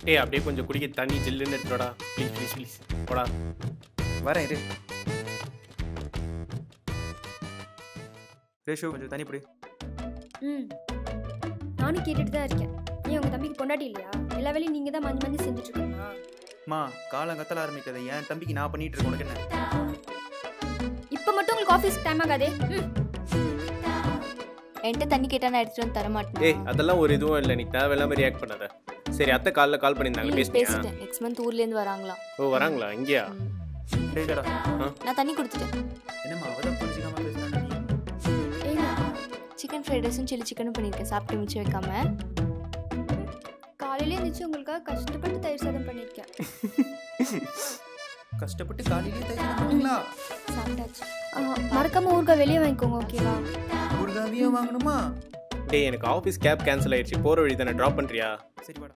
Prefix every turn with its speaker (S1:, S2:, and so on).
S1: டேய் அப்படியே கொஞ்சம் குடிக்க தண்ணி ஜில்லுன்னு எடுத்துடா ப்ளீஸ் ப்ளீஸ் ப்ளீஸ் போடா
S2: வரேன் இரு ரேஷு கொஞ்சம் தண்ணி பிடி
S3: ம் நானும் கேட்டுட்டு தான் இருக்கேன் ஏன் உங்கள் தம்பிக்கு பொண்டாட்டி இல்லையா எல்லா வேலையும் நீங்கள் தான் மஞ்சு மஞ்சு செஞ்சுட்டு இருக்கீங்களா
S2: மா காலம் கத்தல ஆரம்பிக்காத என் தம்பிக்கு நான் பண்ணிட்டு இருக்கேன் உனக்கு என்ன
S3: இப்போ மட்டும் உங்களுக்கு ஆஃபீஸ் டைம் ஆகாதே ம்
S4: என்கிட்ட தண்ணி கேட்டா நான் எடுத்துட்டு வந்து தர
S1: ஏய்
S4: மாட்டேன்
S1: அதெல்லாம் ஒரு இதுவும் இல்லை நீ தேவையில்லாம ரியாக்ட் பண்ணாத சரி அத்தை காலைல கால் பண்ணியிருந்தாங்க பேசிட்டியா
S4: பேசிட்டேன் நெக்ஸ்ட் மந்த் ஊர்ல இருந்து வராங்களாம்
S1: ஓ வராங்களா இங்கேயா
S4: ம்.
S2: டேய்டா
S4: நான் தண்ணி கொடுத்துட்டேன்
S2: என்னம்மா அவதான் புரிஞ்சுக்காம பேசுறாங்க நீ
S3: ஏங்க
S4: சிக்கன் ஃப்ரைட் ரைஸும் சில்லி சிக்கனும் பண்ணியிருக்கேன் சாப்பிட்டு மிச்சம் வைக்காம
S3: காலையிலே இருந்துச்சு உங்களுக்காக கஷ்டப்பட்டு தயிர் சாதம் பண்ணியிருக்கேன்
S2: கஷ்டப்பட்டு காலையிலேயே தயிர் பண்ணீங்களா
S4: சாப்பிட்டாச்சு
S3: ஆ, மறக்காம ஊருக்கா வெளியே வாங்கிக்கோங்க ஓகேவா
S2: ஊறுகாவியும் வாங்கணுமா
S1: டேய் எனக்கு ஆஃபீஸ் கேப் கேன்சல் ஆயிடுச்சு போகிற வழி தானே ட்ராப் பண்ணுறியா
S2: சரி வாடா